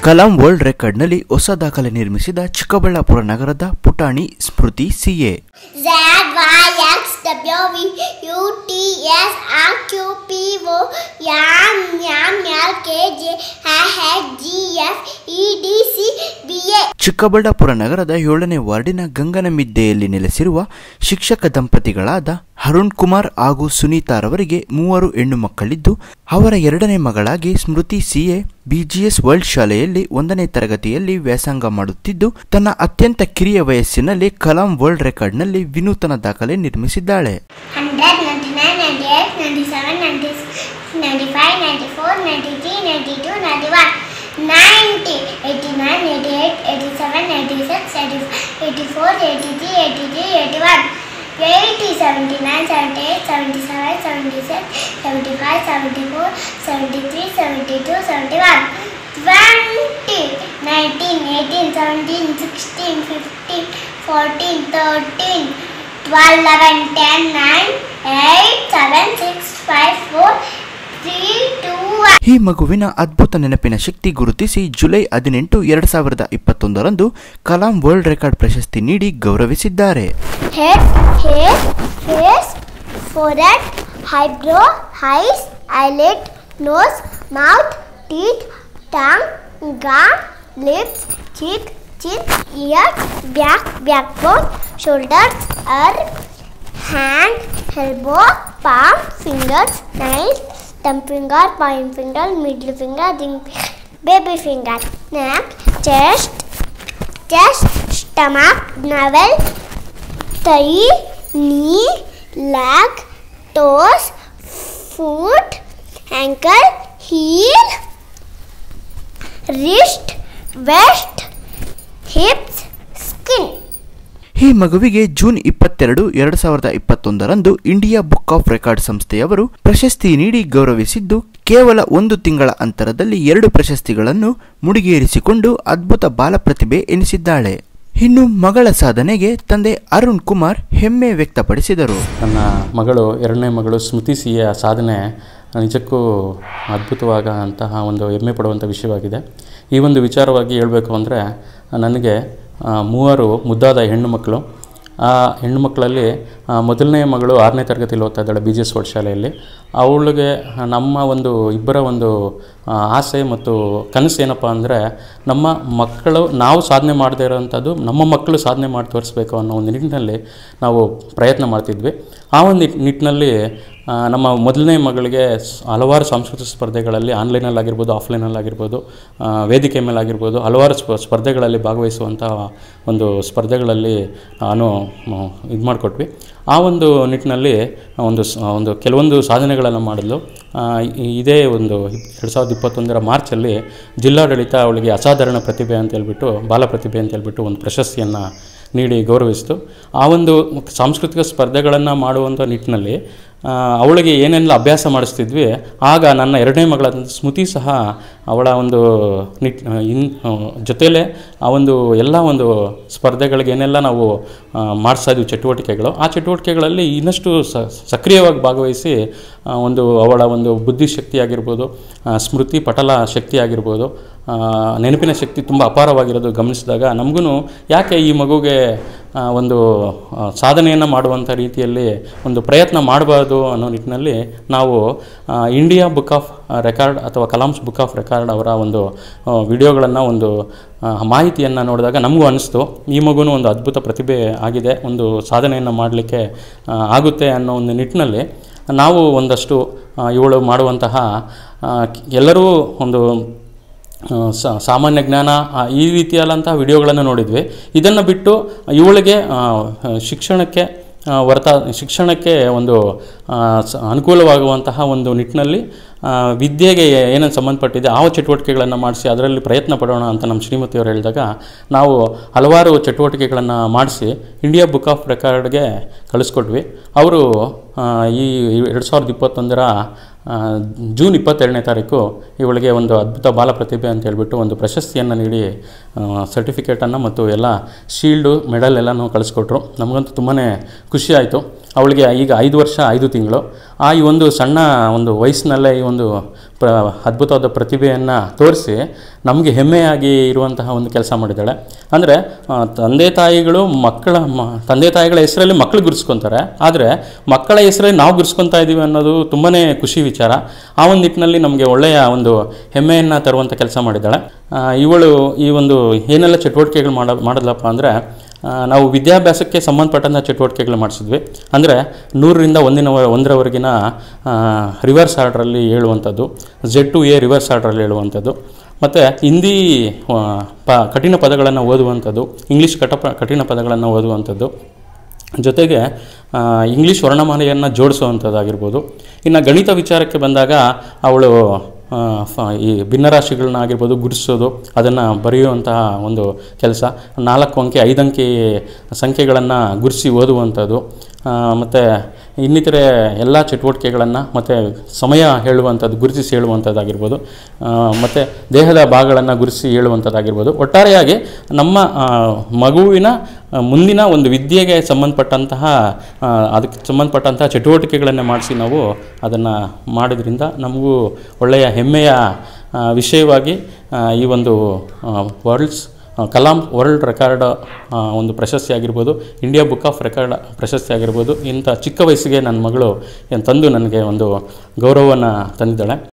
Kalam world ರೆಕಾರ್ಡ್ನಲ್ಲಿ ಹೊಸ ದಾಖಲೆ ನಿರ್ಮಿಸಿದ ಚಿಕ್ಕಬಳ್ಳಾಪುರ ನಗರದ ಪುಟಾಣಿ Smruthi CA Z Y X W V U T S R Q P O M M L K J H G F E D C B A Chikkaballapur ನಗರದ ಏಳನೇ ವಾರ್ಡಿನ ಗಂಗನಮಿದ್ದೆಯಲ್ಲಿ ನೆಲೆಸಿರುವ ಶಿಕ್ಷಕ ದಂಪತಿಗಳಾದ ಅರುಣ್ ಕುಮಾರ್ ಹಾಗೂ ಸುನೀತಾರವರಿಗೆ ಮೂವರು ಹೆಣ್ಣು ಮಕ್ಕಳಿದ್ದು ಅವರ ಎರಡನೇ ಮಗಳಾಗಿ ಸ್ಮೃತಿ ಸಿಎ ಬಿಜಿಎಸ್ ವರ್ಲ್ಡ್ ಶಾಲೆಯಲ್ಲಿ ಒಂದನೇ ತರಗತಿಯಲ್ಲಿ ವ್ಯಾಸಂಗ ಮಾಡುತ್ತಿದ್ದು ತನ್ನ ಅತ್ಯಂತ ಕಿರಿಯ ವಯಸ್ಸಿನಲ್ಲಿ ಕಲಾಂ ವರ್ಲ್ಡ್ ರೆಕಾರ್ಡ್ನಲ್ಲಿ ವಿನೂತನ ದಾಖಲೆ ನಿರ್ಮಿಸಿದ್ದಾಳೆ 100, 99, 98, 97, 96, 95, 94, 93, 92, 91, 90, 89, 88, 87, 86, 84, 83, 83, 81, 80, 79, 78, 77, 76, 75, 74, 73, 72, 71, 20, 19, 18, 17, 16, 15, 14, 13, 12, 11, 10, 9, 8, 7, 6, 5, 4, 3, 2, 1. ಈ ಮಗುವಿನ ಅದ್ಭುತ ನೆನಪಿನ ಶಕ್ತಿ ಗುರುತಿಸಿ ಜುಲೈ ಹದಿನೆಂಟು ಎರಡು ಸಾವಿರದ ಇಪ್ಪತ್ತೊಂದರಂದು ಕಲಾಂ ವರ್ಲ್ಡ್ ರೆಕಾರ್ಡ್ ಪ್ರಶಸ್ತಿ ನೀಡಿ ಗೌರವಿಸಿದ್ದಾರೆ Head, hair, face, forehead, eyebrow, eyes, eyelid, nose, mouth, teeth, tongue, gum, lips, cheek, chin, ears, back, backbone, shoulders, arm, hand, elbow, palm, fingers, nails, thumb finger, point finger, middle finger, ring finger, baby finger, neck, chest, chest, stomach, navel, thigh, knee, leg, toes, foot, ankle, heel, wrist, waist, hips, skin. ಈ ಮಗುವಿಗೆ June ಇಪ್ಪತ್ತೆರಡು ಎರಡು ಸಾವಿರದ ಇಪ್ಪತ್ತೊಂದರಂದು India book of record ಸಂಸ್ಥೆಯವರು ಪ್ರಶಸ್ತಿ ನೀಡಿ ಗೌರವಿಸಿದ್ದು ಕೇವಲ ಒಂದು ತಿಂಗಳ ಅಂತರದಲ್ಲಿ ಎರಡು ಪ್ರಶಸ್ತಿಗಳನ್ನು ಮುಡಿಗೇರಿಸಿಕೊಂಡು ಅದ್ಭುತ ಬಾಲ ಪ್ರತಿಭೆ ಎನಿಸಿದ್ದಾಳೆ ಇನ್ನು ಮಗಳ ಸಾಧನೆಗೆ ತಂದೆ ಅರುಣ್ ಕುಮಾರ್ ಹೆಮ್ಮೆ ವ್ಯಕ್ತಪಡಿಸಿದರು ನನ್ನ ಮಗಳು ಎರಡನೇ ಮಗಳು ಸ್ಮೃತಿ ಸಿಯ ಸಾಧನೆ ನಿಜಕ್ಕೂ ಅದ್ಭುತವಾಗ ಅಂತಹ ಒಂದು ಹೆಮ್ಮೆ ಪಡುವಂಥ ವಿಷಯವಾಗಿದೆ ಈ ಒಂದು ವಿಚಾರವಾಗಿ ಹೇಳಬೇಕು ಅಂದರೆ ನನಗೆ ಆ, ಮೂವರು ಮುದ್ದಾದ ಹೆಣ್ಣು ಮಕ್ಕಳು ಆ ಹೆಣ್ಣು ಮಕ್ಕಳಲ್ಲಿ ಆ, ಮೊದಲನೇ ಮಗಳು ಆರನೇ ತರಗತಿಯಲ್ಲಿ ಓದ್ತಾ ಇದ್ದಾಳೆ ಬಿ ಜಿ ಎಸ್ ವರ್ಡ್ ಶಾಲೆಯಲ್ಲಿ ಅವಳಿಗೆ ನಮ್ಮ ಒಂದು ಇಬ್ಬರ ಒಂದು ಆ, ಆಸೆ ಮತ್ತು ಕನಸು ಏನಪ್ಪ ಅಂದರೆ ನಮ್ಮ ಮಕ್ಕಳು ನಾವು ಸಾಧನೆ ಮಾಡದೇ ಇರೋವಂಥದ್ದು ನಮ್ಮ ಮಕ್ಕಳು ಸಾಧನೆ ಮಾಡಿ ತೋರಿಸ್ಬೇಕು ಅನ್ನೋ ಒಂದು ನಿಟ್ಟಿನಲ್ಲಿ ನಾವು ಪ್ರಯತ್ನ ಮಾಡ್ತಿದ್ವಿ ಆ ಒಂದು ನಿಟ್- ನಿಟ್ಟಿನಲ್ಲಿ ಆ, ನಮ್ಮ ಮೊದಲನೇ ಮಗಳಿಗೆ ಸ್- ಹಲವಾರು ಸಾಂಸ್ಕೃತಿಕ ಸ್ಪರ್ಧೆಗಳಲ್ಲಿ ಆನ್ಲೈನಲ್ಲಿ ಆಗಿರ್ಬೋದು ಆಫ್ಲೈನಲ್ಲಿ ಆಗಿರ್ಬೋದು ಆ, ವೇದಿಕೆ ಮೇಲೆ ಆಗಿರ್ಬೋದು ಹಲವಾರು ಸ್ಪ ಸ್ಪರ್ಧೆಗಳಲ್ಲಿ ಭಾಗವಹಿಸುವಂಥ ಒಂದು ಸ್ಪರ್ಧೆಗಳಲ್ಲಿ ನಾನು ಇದು ಮಾಡಿಕೊಟ್ವಿ ಆ ಒಂದು ನಿಟ್ಟಿನಲ್ಲಿ ಒಂದು ಸ್- ಒಂದು ಕೆಲವೊಂದು ಸಾಧನೆಗಳನ್ನು ಮಾಡಿದ್ಲು ಆ, ಇ- ಇದೇ ಒಂದು ಎರಡು ಸಾವಿರದ ಇಪ್ಪತ್ತೊಂದರ ಮಾರ್ಚಲ್ಲಿ ಜಿಲ್ಲಾಡಳಿತ ಅವಳಿಗೆ ಅಸಾಧಾರಣ ಪ್ರತಿಭೆ ಅಂತ ಹೇಳ್ಬಿಟ್ಟು ಬಾಲ ಪ್ರತಿಭೆ ಅಂತ ಹೇಳ್ಬಿಟ್ಟು ಒಂದು ಪ್ರಶಸ್ತಿಯನ್ನು ನೀಡಿ ಗೌರವಿಸಿತು ಆ ಒಂದು ಸಾಂಸ್ಕೃತಿಕ ಸ್ಪರ್ಧೆಗಳನ್ನು ಮಾಡುವಂಥ ನಿಟ್ಟಿನಲ್ಲಿ ಆ, ಅವಳಿಗೆ ಏನೆಲ್ಲ ಅಭ್ಯಾಸ ಮಾಡಿಸ್ತಿದ್ವಿ ಆಗ ನನ್ನ ಎರಡನೇ ಮಗಳಾದ ಸ್ಮೃತಿ ಸಹ ಅವಳ ಒಂದು ನಿಟ್ ಇನ್ ಜೊತೆಲೇ ಆ ಒಂದು ಎಲ್ಲ ಒಂದು ಸ್ಪರ್ಧೆಗಳಿಗೆ ಏನೆಲ್ಲ ನಾವು ಆ, ಮಾಡಿಸ್ತಾ ಇದ್ವಿ ಚಟುವಟಿಕೆಗಳು ಆ ಚಟುವಟಿಕೆಗಳಲ್ಲಿ ಇನ್ನಷ್ಟು ಸ ಸಕ್ರಿಯವಾಗಿ ಭಾಗವಹಿಸಿ ಆ, ಒಂದು ಅವಳ ಒಂದು ಬುದ್ಧಿಶಕ್ತಿ ಆಗಿರ್ಬೋದು ಆ, ಸ್ಮೃತಿ ಪಟಲ ಶಕ್ತಿ ಆಗಿರ್ಬೋದು ಆ, ನೆನಪಿನ ಶಕ್ತಿ ತುಂಬ ಅಪಾರವಾಗಿರೋದು ಗಮನಿಸಿದಾಗ ನಮಗೂ ಯಾಕೆ ಈ ಮಗುಗೆ ಆ, ಒಂದು ಸಾಧನೆಯನ್ನು ಮಾಡುವಂಥ ರೀತಿಯಲ್ಲಿ ಒಂದು ಪ್ರಯತ್ನ ಮಾಡಬಾರ್ದು ಅನ್ನೋ ನಿಟ್ಟಿನಲ್ಲಿ ನಾವು ಆ, ಇಂಡಿಯಾ ಬುಕ್ ಆಫ್ ರೆಕಾರ್ಡ್ ಅಥವಾ ಕಲಾಮ್ಸ್ ಬುಕ್ ಆಫ್ ರೆಕಾರ್ಡ್ ಅವರ ಒಂದು ವಿಡಿಯೋಗಳನ್ನು ಒಂದು ಆ, ಮಾಹಿತಿಯನ್ನು ನೋಡಿದಾಗ ನಮಗೂ ಅನ್ನಿಸ್ತು ಈ ಮಗುನೂ ಒಂದು ಅದ್ಭುತ ಪ್ರತಿಭೆ ಆಗಿದೆ ಒಂದು ಸಾಧನೆಯನ್ನು ಮಾಡಲಿಕ್ಕೆ ಆಗುತ್ತೆ ಅನ್ನೋ ಒಂದು ನಿಟ್ಟಿನಲ್ಲಿ ನಾವು ಒಂದಷ್ಟು ಆ, ಇವಳು ಮಾಡುವಂತಹ ಆ, ಎಲ್ಲರೂ ಒಂದು ಆ, ಸ- ಸಾಮಾನ್ಯ ಜ್ಞಾನ ಆ, ಈ ರೀತಿಯಾದಂತಹ ವಿಡಿಯೋಗಳನ್ನು ನೋಡಿದ್ವಿ ಇದನ್ನು ಬಿಟ್ಟು ಇವಳಿಗೆ ಆ, ಶಿಕ್ಷಣಕ್ಕೆ ಆ, ವರ್ತ ಶಿಕ್ಷಣಕ್ಕೆ ಒಂದು ಆ, ಸ- ಅನುಕೂಲವಾಗುವಂತಹ ಒಂದು ನಿಟ್ಟಿನಲ್ಲಿ ಆ, ವಿದ್ಯೆಗೆ ಏನೇನು ಸಂಬಂಧಪಟ್ಟಿದೆ ಆ ಚಟುವಟಿಕೆಗಳನ್ನು ಮಾಡಿಸಿ ಅದರಲ್ಲಿ ಪ್ರಯತ್ನ ಪಡೋಣ ಅಂತ ನಮ್ಮ ಶ್ರೀಮತಿಯವರು ಹೇಳಿದಾಗ ನಾವು ಹಲವಾರು ಚಟುವಟಿಕೆಗಳನ್ನು ಮಾಡಿಸಿ ಇಂಡಿಯಾ ಬುಕ್ ಆಫ್ ರೆಕಾರ್ಡ್ಗೆ ಕಳಿಸ್ಕೊಟ್ವಿ ಅವರು ಆ, ಈ ಎರಡು ಸಾವಿರದ ಇಪ್ಪತ್ತೊಂದರ ಆ, ಜೂನ್ ಇಪ್ಪತ್ತೆರಡನೇ ತಾರೀಕು ಇವಳಿಗೆ ಒಂದು ಅದ್ಭುತ ಬಾಲ ಪ್ರತಿಭೆ ಅಂತ ಹೇಳ್ಬಿಟ್ಟು ಒಂದು ಪ್ರಶಸ್ತಿಯನ್ನು ನೀಡಿ ಸರ್ಟಿಫಿಕೇಟನ್ನು ಮತ್ತು ಎಲ್ಲ ಶೀಲ್ಡು ಮೆಡಲ್ ಎಲ್ಲನೂ ಕಳಿಸ್ಕೊಟ್ರು ನಮಗಂತೂ ತುಂಬಾ ಖುಷಿ ಆಯಿತು ಅವಳಿಗೆ ಈಗ ಐದು ವರ್ಷ ಐದು ತಿಂಗಳು ಆ ಈ ಒಂದು ಸಣ್ಣ ಒಂದು ವಯಸ್ಸಿನಲ್ಲೇ ಈ ಒಂದು ಪ್ರ ಅದ್ಭುತವಾದ ಪ್ರತಿಭೆಯನ್ನು ತೋರಿಸಿ ನಮಗೆ ಹೆಮ್ಮೆಯಾಗಿ ಇರುವಂತಹ ಒಂದು ಕೆಲಸ ಮಾಡಿದ್ದಾಳೆ ಅಂದರೆ ತಂದೆ ತಾಯಿಗಳು ಮಕ್ಕಳ ಮ ತಂದೆ ತಾಯಿಗಳ ಹೆಸರಲ್ಲಿ ಮಕ್ಕಳು ಗುರ್ಸ್ಕೊತಾರೆ ಆದರೆ ಮಕ್ಕಳ ಹೆಸರಲ್ಲಿ ನಾವು ಗುರ್ಸ್ಕೊತಾ ಇದ್ದೀವಿ ಅನ್ನೋದು ತುಂಬಾ ಖುಷಿ ವಿಚಾರ ಆ ಒಂದು ನಿಟ್ಟಿನಲ್ಲಿ ನಮಗೆ ಒಳ್ಳೆಯ ಒಂದು ಹೆಮ್ಮೆಯನ್ನು ತರುವಂಥ ಕೆಲಸ ಮಾಡಿದ್ದಾಳೆ ಆ, ಇವಳು ಈ ಒಂದು ಏನೆಲ್ಲ ಚಟುವಟಿಕೆಗಳು ಮಾಡ ಮಾಡಿದ್ಲಪ್ಪ ಅಂದರೆ ಆ, ನಾವು ವಿದ್ಯಾಭ್ಯಾಸಕ್ಕೆ ಸಂಬಂಧಪಟ್ಟಂಥ ಚಟುವಟಿಕೆಗಳು ಮಾಡಿಸಿದ್ವಿ ಅಂದರೆ ನೂರರಿಂದ ಒಂದಿನ ಒಂದರವರೆಗಿನ ರಿವರ್ಸ್ ಆರ್ಡ್ರಲ್ಲಿ ಹೇಳುವಂಥದ್ದು ಝೆಡ್ ಟು ಎ ರಿವರ್ಸ್ ಆರ್ಡ್ರಲ್ಲಿ ಹೇಳುವಂಥದ್ದು ಮತ್ತು ಹಿಂದಿ ಆ, ಪ ಕಠಿಣ ಪದಗಳನ್ನು ಓದುವಂಥದ್ದು ಇಂಗ್ಲೀಷ್ ಕಟ ಕಠಿಣ ಪದಗಳನ್ನು ಓದುವಂಥದ್ದು ಜೊತೆಗೆ ಆ, ಇಂಗ್ಲೀಷ್ ವರ್ಣಮಾಲೆಯನ್ನು ಜೋಡಿಸುವಂಥದ್ದಾಗಿರ್ಬೋದು ಇನ್ನು ಗಣಿತ ವಿಚಾರಕ್ಕೆ ಬಂದಾಗ ಅವಳು ಆ, ಫ- ಈ ಭಿನ್ನರಾಶಿಗಳನ್ನ ಆಗಿರ್ಬೋದು ಗುಡಿಸೋದು ಅದನ್ನು ಬರೆಯುವಂತಹ ಒಂದು ಕೆಲಸ ನಾಲ್ಕು ಅಂಕೆ ಐದು ಅಂಕೆ ಸಂಖ್ಯೆಗಳನ್ನು ಗುಡಿಸಿ ಓದುವಂಥದ್ದು ಮತ್ತು ಇನ್ನಿತರೆ ಎಲ್ಲ ಚಟುವಟಿಕೆಗಳನ್ನು ಮತ್ತು ಸಮಯ ಹೇಳುವಂಥದ್ದು ಗುರುತಿಸಿ ಹೇಳುವಂಥದ್ದಾಗಿರ್ಬೋದು ಮತ್ತು ದೇಹದ ಭಾಗಗಳನ್ನು ಗುರುತಿಸಿ ಹೇಳುವಂಥದ್ದಾಗಿರ್ಬೋದು ಒಟ್ಟಾರೆಯಾಗಿ ನಮ್ಮ ಆ, ಮಗುವಿನ ಆ, ಮುಂದಿನ ಒಂದು ವಿದ್ಯೆಗೆ ಸಂಬಂಧಪಟ್ಟಂತಹ ಆ, ಅದಕ್ಕೆ ಸಂಬಂಧಪಟ್ಟಂತಹ ಚಟುವಟಿಕೆಗಳನ್ನೇ ಮಾಡಿಸಿ ನಾವು ಅದನ್ನು ಮಾಡೋದ್ರಿಂದ ನಮಗೂ ಒಳ್ಳೆಯ ಹೆಮ್ಮೆಯ ಆ, ವಿಷಯವಾಗಿ ಆ, ಈ ಒಂದು ವರ್ಲ್ಡ್ಸ್ ಕಲಾಂ ವರ್ಲ್ಡ್ ರೆಕಾರ್ಡ್ ಆ, ಒಂದು ಪ್ರಶಸ್ತಿ ಆಗಿರ್ಬೋದು ಇಂಡಿಯಾ ಬುಕ್ ಆಫ್ ರೆಕಾರ್ಡ್ ಪ್ರಶಸ್ತಿ ಆಗಿರ್ಬೋದು ಇಂಥ ಚಿಕ್ಕ ವಯಸ್ಸಿಗೆ ನನ್ನ ಮಗಳು ಏನ್ ತಂದು ನನಗೆ ಒಂದು ಗೌರವವನ್ನು ತಂದಿದ್ದಾಳೆ